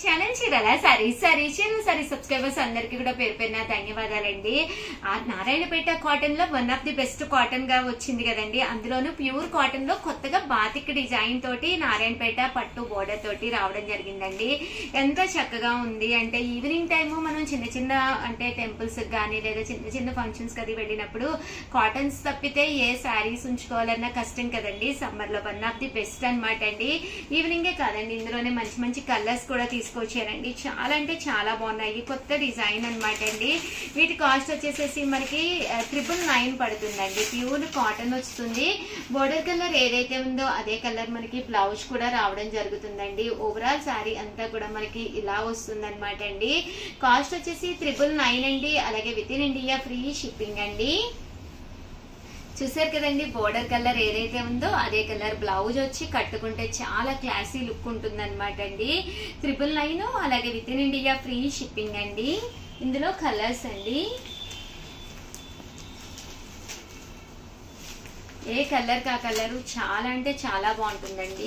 channel Chirala sari sari channel sari subscribers అందరికీ కూడా పేరు పేరున ధన్యవాదాలండి ఆ నారాయణపేట కాటన్ లో one of the best cotton గా వచ్చింది కదండి అందులోను ప్యూర్ కాటన్ లో కొత్తగా బాతిక్ డిజైన్ తోటి నారాయణపేట పట్టు బోర్డర్ తోటి రావడం జరిగిందండి ఎంత చక్కగా ఉంది అంటే ఈవినింగ్ టైము మనం చిన్న చిన్న అంటే టెంపుల్స్ కానీ లేదా చిన్న చిన్న ఫంక్షన్స్ కది వెళ్ళినప్పుడు కాటన్స్ తప్పితే ఏ శారీస్ ఉంచుకోవాలన్నా కష్టం కదండి సమ్మర్ లో వన్ ఆఫ్ ది బెస్ట్ అనమాట అండి ఈవినింగే కాదండి ఇందులోనే మంచి మంచి కలర్స్ కూడా తీసుకొచ్చారండి చాలా అంటే చాలా బాగున్నాయి కొత్త డిజైన్ అనమాట అండి వీటి కాస్ట్ వచ్చేసేసి మనకి ట్రిపుల్ నైన్ పడుతుందండి ప్యూర్ కాటన్ వస్తుంది బోర్డర్ కలర్ ఏదైతే ఉందో అదే కలర్ మనకి బ్లౌజ్ కూడా రావడం జరుగుతుందండి ఓవరాల్ శారీ అంతా కూడా మనకి ఇలా వస్తుంది అనమాట అండి కాస్ట్ వచ్చేసి త్రిపుల్ నైన్ అండి అలాగే within India free shipping అండి చూసారు కదండి బోర్డర్ కలర్ ఏదైతే ఉందో అదే కలర్ బ్లౌజ్ వచ్చి కట్టుకుంటే చాలా క్లాసీ లుక్ ఉంటుంది అనమాట అండి ట్రిపుల్ నైన్ అలాగే within India free shipping అండి ఇందులో కలర్స్ అండి ఏ కలర్ కా కలర్ చాలా అంటే చాలా బాగుంటుందండి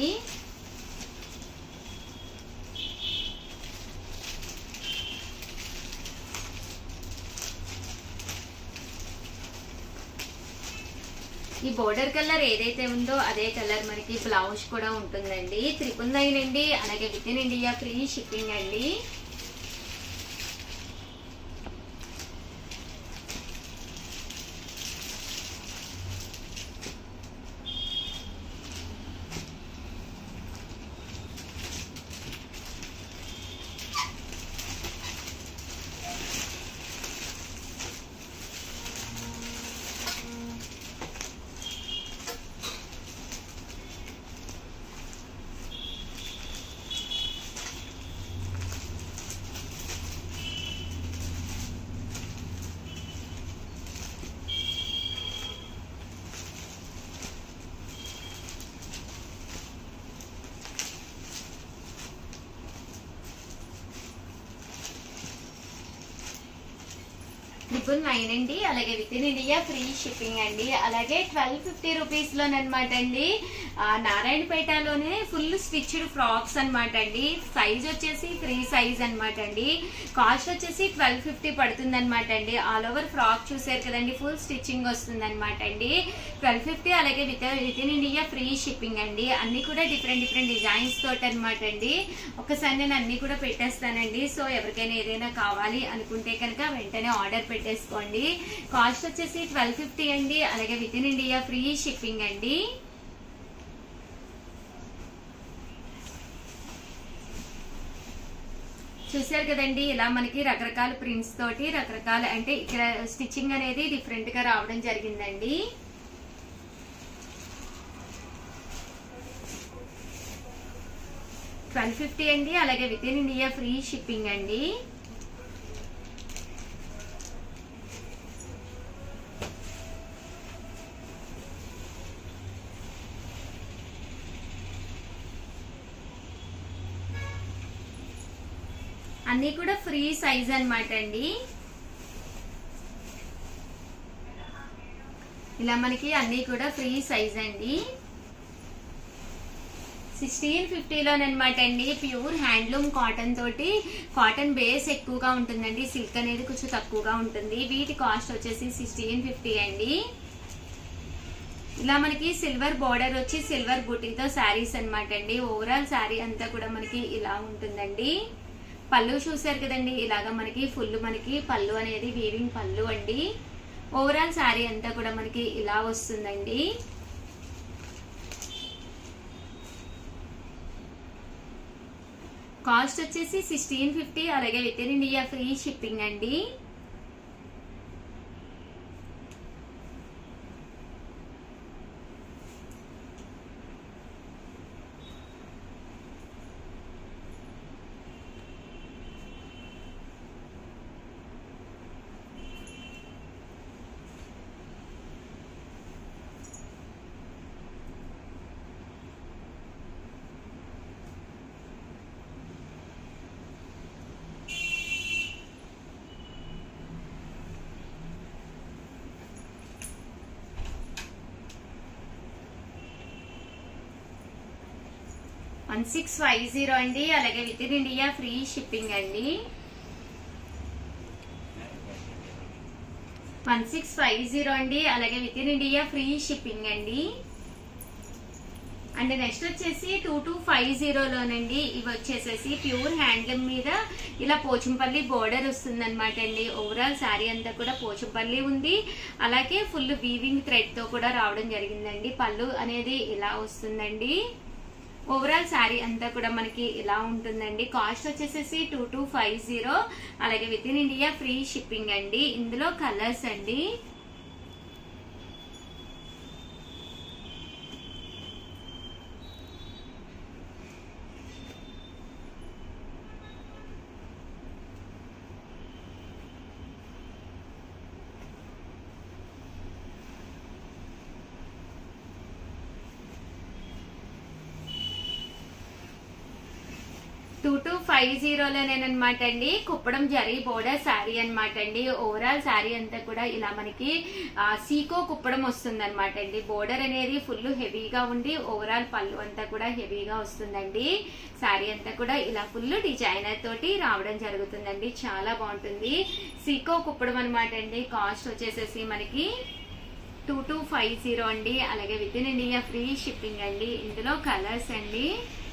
ఈ బోర్డర్ కలర్ ఏదైతే ఉందో అదే కలర్ మనకి బ్లౌజ్ కూడా ఉంటుందండి త్రిపుల్ నైన్ అండి అలాగే within India free shipping అండి ట్రిపుల్ నైన్ అండి అలాగే within India free shipping అండి అలాగే ట్వెల్వ్ ఫిఫ్టీ రూపీస్ లోనమాట అండి ఆ, నారాయణపేటలోనే ఫుల్ స్టిచ్డ్ ఫ్రాక్స్ అనమాట అండి సైజ్ వచ్చేసి ఫ్రీ సైజ్ అనమాట అండి కాస్ట్ వచ్చేసి ట్వెల్వ్ ఫిఫ్టీ పడుతుంది అనమాట అండి ఆల్ ఓవర్ ఫ్రాక్ చూసారు కదండి ఫుల్ స్టిచ్చింగ్ వస్తుంది అనమాట అండి ట్వెల్వ్ ఫిఫ్టీ అలాగే with within India free shipping అండి అన్ని కూడా డిఫరెంట్ డిఫరెంట్ డిజైన్స్ తోటి అనమాట అండి ఒకసారి నేను అన్ని కూడా పెట్టేస్తానండి సో ఎవరికైనా ఏదైనా కావాలి అనుకుంటే కనుక వెంటనే ఆర్డర్ పెట్టేసుకోండి కాస్ట్ వచ్చేసి ట్వెల్వ్ ఫిఫ్టీ అండి అలాగే within India free shipping అండి చూసారు కదండి ఇలా మనకి రకరకాల ప్రింట్స్ తోటి రకరకాల అంటే ఇక్కడ స్టిచ్చింగ్ అనేది డిఫరెంట్ గా రావడం జరిగిందండి ట్వెల్వ్ ఫిఫ్టీ అండి అలాగే within India free shipping అండి అన్ని కూడా ఫ్రీ సైజ్ అన్నమాట అండి ఇలా మనకి అన్ని కూడా ఫ్రీ సైజ్ అండి సిక్స్టీన్ ఫిఫ్టీలోనమాట అండి ప్యూర్ హ్యాండ్లూమ్ కాటన్ తోటి కాటన్ బేస్ ఎక్కువగా ఉంటుందండి సిల్క్ అనేది కొంచెం తక్కువగా ఉంటుంది వీటి కాస్ట్ వచ్చేసి సిక్స్టీన్ ఫిఫ్టీ అండి ఇలా మనకి సిల్వర్ బార్డర్ వచ్చి సిల్వర్ బుటీతో శారీస్ అన్నమాట అండి ఓవరాల్ శారీ అంతా కూడా మనకి ఇలా ఉంటుందండి పళ్ళు చూసారు కదండి ఇలాగా మనకి ఫుల్ మనకి పళ్ళు అనేది వీవింగ్ పళ్ళు అండి ఓవరాల్ శారీ అంతా కూడా మనకి ఇలా వస్తుందండి కాస్ట్ వచ్చేసి సిక్స్టీన్ ఫిఫ్టీ అలాగే within India free shipping అండి వన్ సిక్స్ ఫైవ్ జీరో అండి అలాగే within India free shipping అండి వన్ సిక్స్ ఫైవ్ జీరో అండి అలాగే within India free shipping అండి అండ్ నెక్స్ట్ వచ్చేసి టూ టూ ఫైవ్ జీరోలోనండి ఇవి వచ్చేసేసి ప్యూర్ హ్యాండ్లూమ్ మీద ఇలా పోచంపల్లి బోర్డర్ వస్తుంది అనమాట అండి ఓవరాల్ శారీ అంతా కూడా పోచంపల్లి ఉంది అలాగే ఫుల్ వీవింగ్ థ్రెడ్ తో కూడా రావడం జరిగిందండి పళ్ళు అనేది ఇలా వస్తుందండి ఓవరాల్ శారీ అంతా కూడా మనకి ఇలా ఉంటుందండి కాస్ట్ వచ్చేసేసి టూ టూ ఫైవ్ జీరో అలాగే within India free shipping అండి ఇందులో కలర్స్ అండి టూ టూ ఫైవ్ జీరోలోనేనమాట అండి కుప్పడం జరీ బోర్డర్ శారీ అనమాట అండి ఓవరాల్ శారీ అంతా కూడా ఇలా మనకి ఆ, సీకో కుప్పడం వస్తుంది అనమాట అండి బోర్డర్ అనేది ఫుల్ హెవీగా ఉండి ఓవరాల్ పళ్ళు అంతా కూడా హెవీగా వస్తుందండి శారీ అంతా కూడా ఇలా ఫుల్ డిజైనర్ తోటి రావడం జరుగుతుందండి చాలా బాగుంటుంది సీకో కుప్పడం అనమాట అండి కాస్ట్ వచ్చేసేసి మనకి టూ టూ ఫైవ్ జీరో అండి అలాగే within India free shipping అండి ఇందులో కలర్స్ అండి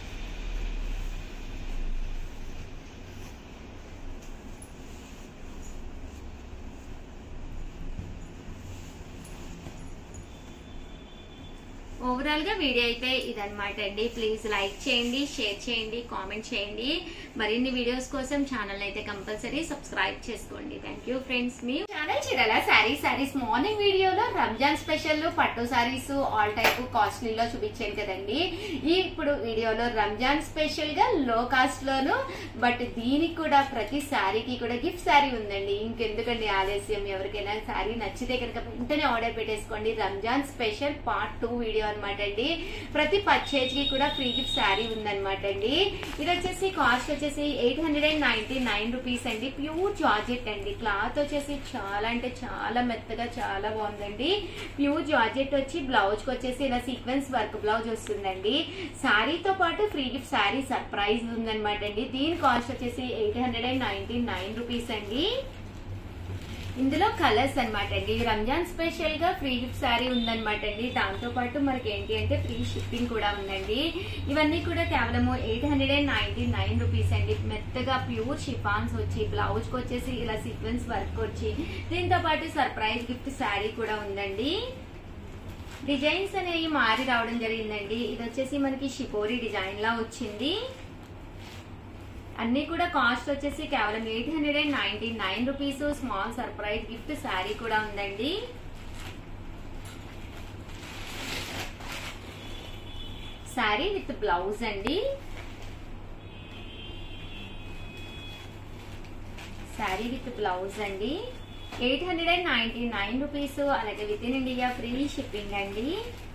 ఓవరాల్ గా వీడియో అయితే ఇదన్నమాట అండి ప్లీజ్ లైక్ చేయండి షేర్ చేయండి కామెంట్ చేయండి మరిన్ని వీడియోస్ కోసం ఛానల్ అయితే కంపల్సరీ సబ్స్క్రైబ్ చేసుకోండి థ్యాంక్ యూ ఫ్రెండ్స్ మీ ఛానల్ చీరల శారీ శారీస్ మార్నింగ్ వీడియోలో రంజాన్ స్పెషల్ పట్టు శారీస్ ఆల్ టైప్ కాస్ట్లీలో చూపించాను కదండి ఈ ఇప్పుడు వీడియోలో రంజాన్ స్పెషల్ గా లో కాస్ట్ లోను బట్ దీనికి కూడా ప్రతి శారీకి కూడా గిఫ్ట్ శారీ ఉందండి ఇంకెందుకండి ఆలస్యం ఎవరికైనా శారీ నచ్చితే కనుక వెంటనే ఆర్డర్ పెట్టేసుకోండి Ramzan special part two video అనమాట అండి ప్రతి పర్చేజ్ కి కూడా ఫ్రీ గిఫ్ట్ శారీ ఉందన్నమాట అండి ఇది వచ్చేసి కాస్ట్ వచ్చేసి eight hundred and ninety nine rupees అండి ప్యూర్ జార్జెట్ అండి క్లాత్ వచ్చేసి చాలా అంటే చాలా మెత్తగా చాలా బాగుందండి ప్యూర్ జార్జెట్ వచ్చి బ్లౌజ్ కి వచ్చేసి ఇలా సీక్వెన్స్ వర్క్ బ్లౌజ్ వస్తుందండి శారీతో పాటు ఫ్రీ గిఫ్ట్ శారీ సర్ప్రైజ్ ఉందన్నమాట అండి దీని కాస్ట్ వచ్చేసి eight hundred and ninety nine rupees అండి ఇందులో కలర్స్ అన్నమాట అండి రంజాన్ స్పెషల్ గా ఫ్రీ గిఫ్ట్ శారీ ఉందన్నమాట అండి దాంతో పాటు మనకి ఏంటి అంటే ఫ్రీ షిప్పింగ్ కూడా ఉందండి ఇవన్నీ కూడా కేవలము eight hundred and ninety nine rupees అండి మెత్తగా ప్యూర్ షిఫాన్స్ వచ్చి బ్లౌజ్ కి వచ్చేసి ఇలా సీక్వెన్స్ వర్క్ వచ్చి దీంతో పాటు సర్ప్రైజ్ గిఫ్ట్ శారీ కూడా ఉందండి డిజైన్స్ అనేవి మారి రావడం జరిగిందండి ఇది వచ్చేసి మనకి షిపోరి డిజైన్ లా వచ్చింది అన్ని కూడా కాస్ట్ వచ్చేసి కేవలం eight hundred and ninety nine rupees small surprise gift sari కూడా ఉందండి శారీ విత్ బ్లౌజ్ అండి శారీ విత్ బ్లౌజ్ అండి eight hundred and ninety nine rupees అలాగే within India free shipping అండి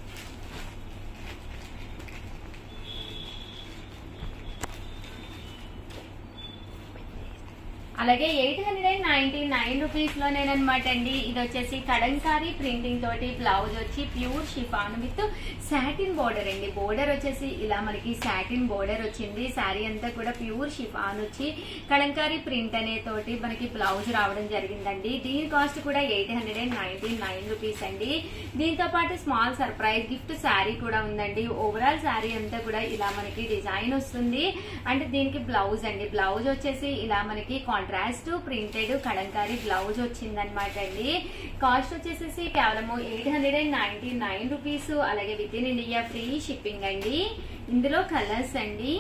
అలాగే eight hundred and ninety nine rupees లోనేనమాట అండి ఇది వచ్చేసి కడంకారీ ప్రింటింగ్ తోటి బ్లౌజ్ వచ్చి pure chiffon with satin border అండి బోర్డర్ వచ్చేసి ఇలా మనకి సాటిన్ బోర్డర్ వచ్చింది శారీ అంతా కూడా ప్యూర్ షిఫాన్ వచ్చి కలంకారీ ప్రింట్ అనే తోటి మనకి బ్లౌజ్ రావడం జరిగిందండి దీని కాస్ట్ కూడా eight hundred and ninety nine rupees అండి దీంతో పాటు స్మాల్ సర్ప్రైజ్ గిఫ్ట్ శారీ కూడా ఉందండి ఓవరాల్ శారీ అంతా కూడా ఇలా మనకి డిజైన్ వస్తుంది అండ్ దీనికి బ్లౌజ్ అండి బ్లౌజ్ వచ్చేసి ఇలా మనకి కాంట్రాస్ట్ ప్రింటెడ్ కలంకారీ బ్లౌజ్ వచ్చిందనమాట అండి కాస్ట్ వచ్చేసేసి కేవలము eight hundred and ninety nine rupees అలాగే within India free shipping అండి ఇందులో కలర్స్ అండి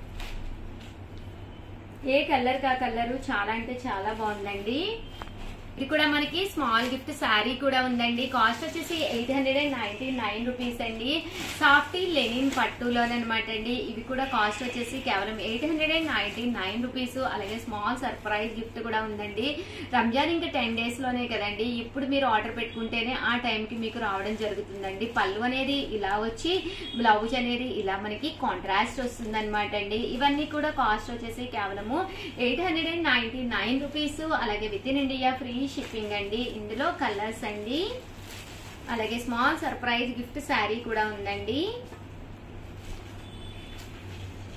ఏ కలర్ కా కలర్ చాలా అంటే చాలా బాగుందండి ఇది కూడా మనకి స్మాల్ గిఫ్ట్ శారీ కూడా ఉందండి కాస్ట్ వచ్చేసి eight hundred and ninety nine rupees అండి సాఫ్టీ లెనిన్ పట్టులోనమాట అండి ఇవి కూడా కాస్ట్ వచ్చేసి కేవలం eight hundred and ninety nine rupees అలాగే స్మాల్ సర్ప్రైజ్ గిఫ్ట్ కూడా ఉందండి రంజాన్ ఇంకా టెన్ డేస్ లోనే కదండి ఇప్పుడు మీరు ఆర్డర్ పెట్టుకుంటేనే ఆ టైంకి మీకు రావడం జరుగుతుందండి పళ్ళు అనేది ఇలా వచ్చి బ్లౌజ్ అనేది ఇలా మనకి కాంట్రాస్ట్ వస్తుంది అనమాట అండి ఇవన్నీ కూడా కాస్ట్ వచ్చేసి కేవలము eight hundred and ninety nine rupees అలాగే within India free shipping అండి ఇందులో కలర్స్ అండి అలాగే స్మాల్ సర్ప్రైజ్ గిఫ్ట్ శారీ కూడా ఉందండి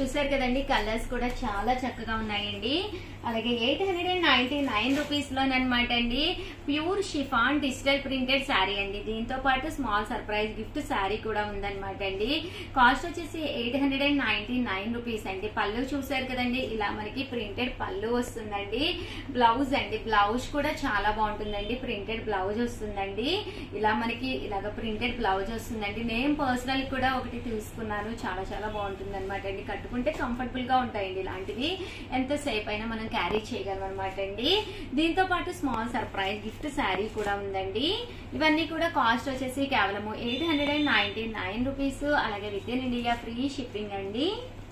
చూసారు కదండి కలర్స్ కూడా చాలా చక్కగా ఉన్నాయండి అలాగే eight hundred and ninety nine rupees లోనమాట అండి pure chiffon digital printed sari అండి దీంతో పాటు స్మాల్ సర్ప్రైజ్ గిఫ్ట్ శారీ కూడా ఉందన్నమాట అండి కాస్ట్ వచ్చేసి eight hundred and ninety nine rupees అండి పళ్ళు చూసారు కదండి ఇలా మనకి ప్రింటెడ్ పళ్ళు వస్తుందండి బ్లౌజ్ అండి బ్లౌజ్ కూడా చాలా బాగుంటుందండి ప్రింటెడ్ బ్లౌజ్ వస్తుందండి ఇలా మనకి ఇలాగ ప్రింటెడ్ బ్లౌజ్ వస్తుందండి నేను పర్సనల్ కూడా ఒకటి తీసుకున్నాను చాలా చాలా బాగుంటుంది అనమాట అండి కట్టుకుంటే కంఫర్టబుల్ గా ఉంటాయండి ఇలాంటివి ఎంతసేపు అయినా మనం క్యారీ చేయగలం అనమాట అండి దీంతో పాటు స్మాల్ సర్ప్రైజ్ గిఫ్ట్ శారీ కూడా ఉందండి ఇవన్నీ కూడా కాస్ట్ వచ్చేసి కేవలము eight hundred and ninety nine rupees అలాగే within India free shipping అండి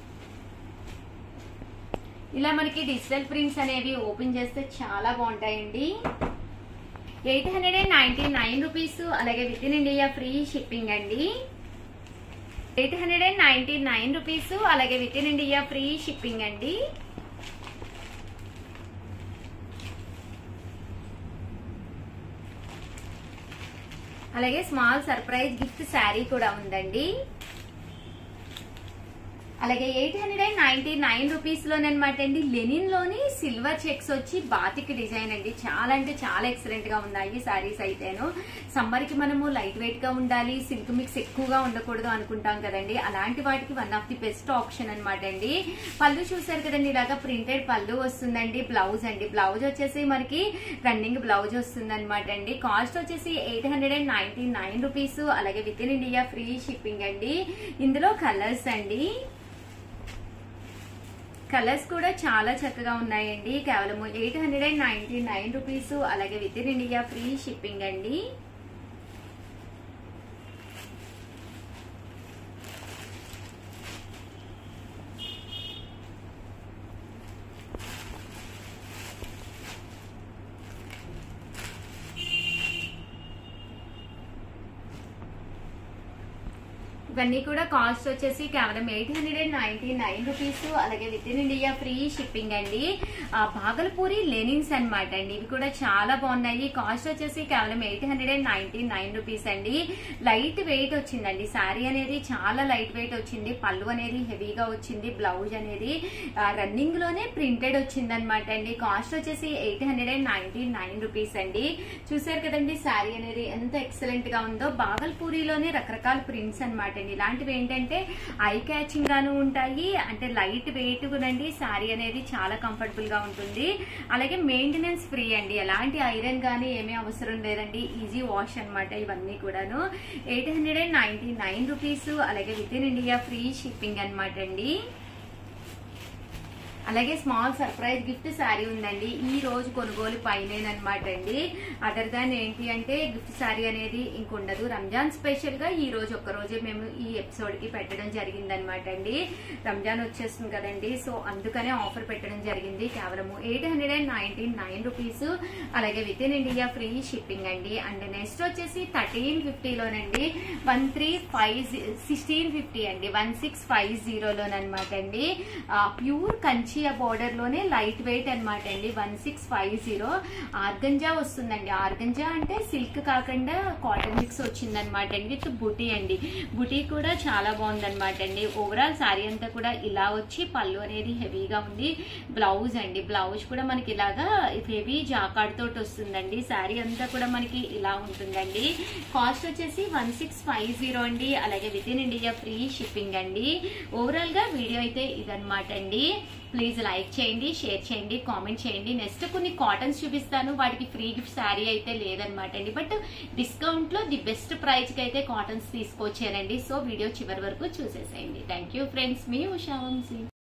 ఇలా మనకి డిజిటల్ ప్రింట్స్ అనేవి ఓపెన్ చేస్తే చాలా బాగుంటాయండి eight hundred and ninety nine rupees అలాగే within India free shipping అండి eight hundred and ninety nine rupees అలాగే within India free shipping అండి అలాగే స్మాల్ సర్ప్రైజ్ గిఫ్ట్ శారీ కూడా ఉందండి అలాగే eight hundred and ninety nine rupees లోనమాట అండి లెనిన్ లోని సిల్వర్ చెక్స్ వచ్చి బాతిక్ డిజైన్ అండి చాలా అంటే చాలా ఎక్సలెంట్ గా ఉన్నాయి సారీస్ అయితేను సమ్మర్ కి మనము లైట్ వెయిట్ గా ఉండాలి సిల్క్ మిక్స్ ఎక్కువగా ఉండకూడదు అనుకుంటాం కదండి అలాంటి వాటికి one of the best option అనమాట అండి పళ్ళు చూసారు కదండి ఇలాగా ప్రింటెడ్ పళ్ళు వస్తుందండి బ్లౌజ్ అండి బ్లౌజ్ వచ్చేసి మనకి రన్నింగ్ బ్లౌజ్ వస్తుంది అనమాట అండి కాస్ట్ వచ్చేసి eight hundred and ninety nine rupees అలాగే within India free shipping అండి ఇందులో కలర్స్ అండి కలర్స్ కూడా చాలా చక్కగా ఉన్నాయండి కేవలం eight hundred and ninety nine rupees అలాగే within India free shipping అండి ఇవన్నీ కూడా కాస్ట్ వచ్చేసి కేవలం eight hundred and ninety nine rupees అలాగే within India free shipping అండి ఆ, భాగల్పూరి లెనిన్స్ అన్నమాట అండి ఇవి కూడా చాలా బాగున్నాయి కాస్ట్ వచ్చేసి కేవలం eight hundred and ninety nine rupees అండి లైట్ వెయిట్ వచ్చిందండి శారీ అనేది చాలా లైట్ వెయిట్ వచ్చింది పళ్ళు అనేది హెవీగా వచ్చింది బ్లౌజ్ అనేది రన్నింగ్ లోనే ప్రింటెడ్ వచ్చింది అనమాట అండి కాస్ట్ వచ్చేసి eight hundred and ninety nine rupees అండి చూసారు కదండి శారీ అనేది ఎంత ఎక్సలెంట్ గా ఉందో బాగల్పూరిలోనే రకరకాల ప్రింట్స్ అన్నమాట అండి ఇలాంటివి ఏంటంటే ఐ క్యాచింగ్ గాను ఉంటాయి అంటే లైట్ వెయిట్ అండి శారీ అనేది చాలా కంఫర్టబుల్ గా ఉంటుంది అలాగే మెయింటెనెన్స్ ఫ్రీ అండి ఎలాంటి ఐరన్ గానీ ఏమీ అవసరం లేదండి ఈజీ వాష్ అన్నమాట ఇవన్నీ కూడాను eight hundred and ninety nine rupees అలాగే within India free shipping అనమాట అండి అలాగే స్మాల్ సర్ప్రైజ్ గిఫ్ట్ శారీ ఉందండి ఈ రోజు కొనుగోలు పైనేనమాట అండి అదర్ దాన్ ఏంటి అంటే గిఫ్ట్ శారీ అనేది ఇంకుండదు రంజాన్ స్పెషల్ గా ఈ రోజు ఒక్క రోజే మేము ఈ ఎపిసోడ్ కి పెట్టడం జరిగింది అనమాట అండి రంజాన్ వచ్చేస్తుంది కదండి సో అందుకనే ఆఫర్ పెట్టడం జరిగింది కేవలము eight hundred and ninety nine rupees అలాగే within India free shipping అండి అండ్ నెక్స్ట్ వచ్చేసి థర్టీన్ ఫిఫ్టీలోనండి one three five sixteen fifty అండి వన్ సిక్స్ ఫైవ్ జీరోలోనమాట అండి ప్యూర్ కంచియా బోర్డర్ లోనే లైట్ వెయిట్ అనమాట అండి one six five zero organza వస్తుందండి ఆర్గంజా అంటే సిల్క్ కాకుండా కాటన్ మిక్స్ వచ్చిందనమాట అండి విత్ బుటీ అండి బుటీ కూడా చాలా బాగుందన్నమాట అండి ఓవరాల్ శారీ అంతా కూడా ఇలా వచ్చి పళ్ళు అనేది హెవీగా ఉంది బ్లౌజ్ అండి బ్లౌజ్ కూడా మనకి ఇలాగా హెవీ జాకాడ్ తోటి వస్తుందండి శారీ అంతా కూడా మనకి ఇలా ఉంటుందండి కాస్ట్ వచ్చేసి వన్ సిక్స్ ఫైవ్ జీరో అండి అలాగే within India free shipping అండి ఓవరాల్ గా వీడియో అయితే ఇదన్నమాట అండి ప్లీజ్ లైక్ చేయండి షేర్ చేయండి కామెంట్ చేయండి నెక్స్ట్ కొన్ని కాటన్స్ చూపిస్తాను వాటికి ఫ్రీ గిఫ్ట్ శారీ అయితే లేదనమాట అండి బట్ డిస్కౌంట్ లో ది బెస్ట్ ప్రైస్ కి అయితే కాటన్స్ తీసుకొచ్చానండి సో వీడియో చివరి వరకు చూసేసేయండి థ్యాంక్ యూ ఫ్రెండ్స్ మీ ఉషా వంశీ